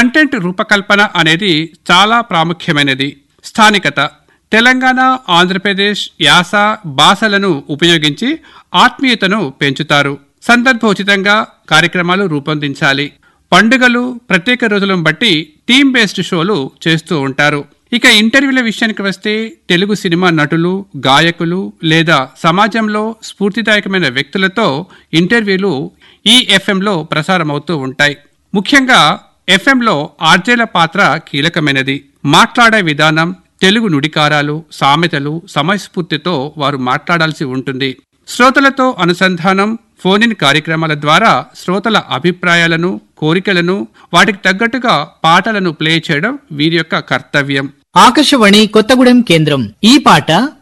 content రూపకల్పన అనేది చాలా ప్రాముఖ్యమైనది స్థానికత తెలంగాణ ఆంధ్రప్రదేశ్ యాస భాషలను ఉపయోగించి ఆత్మీయతను పెంచుతారు సందర్భోచితంగా కార్యక్రమాలు రూపొందించాలి పండుగలు ప్రత్యేక రోజులను బట్టి థీమ్ బేస్డ్ షోలు చేస్తూ ఉంటారు ఇక ఇంటర్వ్యూల విషయానికి వస్తే తెలుగు సినిమా నటులు గాయకులు లేదా సమాజంలో స్ఫూర్తిదాయకమైన వ్యక్తులతో ఇంటర్వ్యూలు ఈ ఎఫ్ఎంలో ప్రసారమవుతూ ఉంటాయి ముఖ్యంగా ఎఫ్ఎంలో ఆర్జేల పాత్ర కీలకమైనది మాట్లాడే విధానం తెలుగు నుడికారాలు సామెతలు సమయస్ఫూర్తితో వారు మాట్లాడాల్సి ఉంటుంది శ్రోతలతో అనుసంధానం ఫోన్ ఇన్ కార్యక్రమాల ద్వారా శ్రోతల అభిప్రాయాలను కోరికలను వాటికి తగ్గట్టుగా పాటలను ప్లే చేయడం వీరి యొక్క కర్తవ్యం ఆకాశవాణి కొత్తగూడెం కేంద్రం ఈ పాట